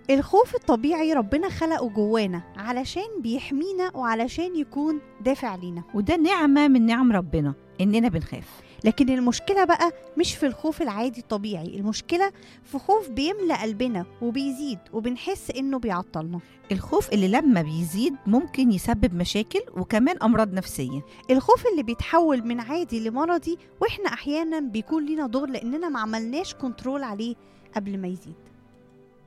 الخوف الطبيعي ربنا خلقه جوانا علشان بيحمينا وعلشان يكون دافع لينا وده نعمة من نعم ربنا إننا بنخاف لكن المشكلة بقى مش في الخوف العادي الطبيعي المشكلة في خوف بيملأ قلبنا وبيزيد وبنحس إنه بيعطلنا الخوف اللي لما بيزيد ممكن يسبب مشاكل وكمان أمراض نفسية الخوف اللي بيتحول من عادي لمرضي وإحنا أحيانا بيكون لينا دور لأننا ما عملناش كنترول عليه قبل ما يزيد